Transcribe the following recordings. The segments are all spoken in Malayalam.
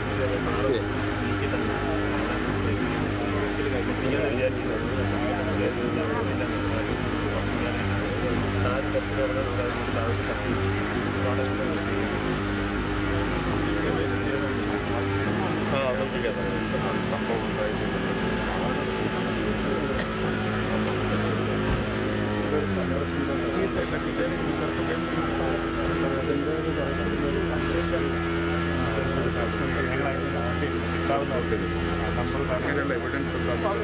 ആ അതൊക്കെ സംഭവം ഉണ്ടായിട്ടുണ്ട് അങ്ങനെയുള്ള എവിഡൻസ്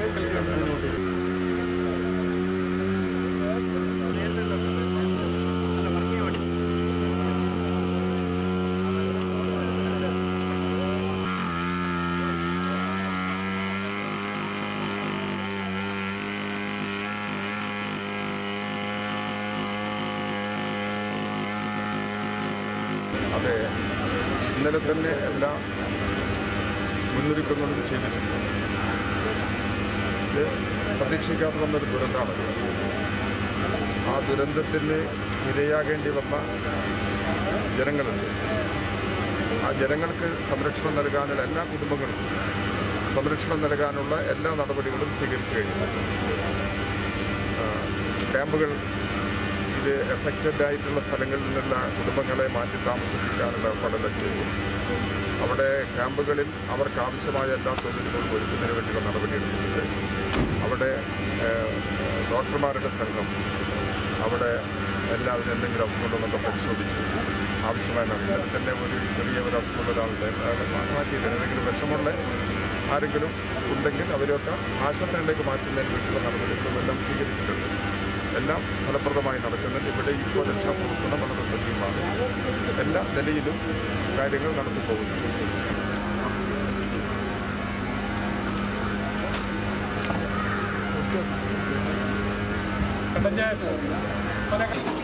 അതെ ഇന്നലെ തന്നെ എല്ലാ മുന്നൊരുക്കങ്ങളും ചെയ്തിട്ടുണ്ട് ഇത് പ്രതീക്ഷിക്കാതെ വന്നൊരു ദുരന്തമാണ് ആ ദുരന്തത്തിന് ഇരയാകേണ്ടി വന്ന ജനങ്ങളുണ്ട് ആ ജനങ്ങൾക്ക് സംരക്ഷണം നൽകാനുള്ള എല്ലാ കുടുംബങ്ങളും സംരക്ഷണം നൽകാനുള്ള എല്ലാ നടപടികളും സ്വീകരിച്ചു കഴിഞ്ഞു ആ, ക്യാമ്പുകൾ ഇത് എഫക്റ്റഡ് ആയിട്ടുള്ള സ്ഥലങ്ങളിൽ നിന്നുള്ള കുടുംബങ്ങളെ മാറ്റി താമസിപ്പിക്കാനുള്ള ഏർപ്പാടെല്ലാം ചെയ്തു അവിടെ ക്യാമ്പുകളിൽ അവർക്ക് ആവശ്യമായ എല്ലാ സൗകര്യങ്ങളും ഒരുക്കുന്നതിന് വേണ്ടിയുള്ള നടപടിയെടുക്കുന്നുണ്ട് അവിടെ ഏഹ്, ഡോക്ടർമാരുടെ സംഘം അവിടെ എല്ലാവരും എന്തെങ്കിലും അസുഖമുണ്ടെന്നൊക്കെ പരിശോധിച്ചു ആവശ്യമായ നടപടി തന്നെ ഒരു ചെറിയ ഒരു അസുഖമുള്ള ഒരാളുടെ അയാളെ മാറ്റിയില്ല എന്തെങ്കിലും വിഷമുള്ള ആരെങ്കിലും ഉണ്ടെങ്കിൽ അവരൊക്കെ ആശുപത്രിയിലേക്ക് മാറ്റുന്നതിന് വേണ്ടിയുള്ള നടപടികളും എല്ലാം സ്വീകരിച്ചിട്ടുണ്ട് എല്ലാം ഫലപ്രദമായി നടക്കുന്നുണ്ട് ഇവിടെ ഇപ്പോൾ രക്ഷാപ്രവർത്തനം വളരെ സജീവമാണ് എല്ലാ നിലയിലും കാര്യങ്ങൾ നടന്നു പോകുന്നുണ്ട് കണ്ടഞ്ഞ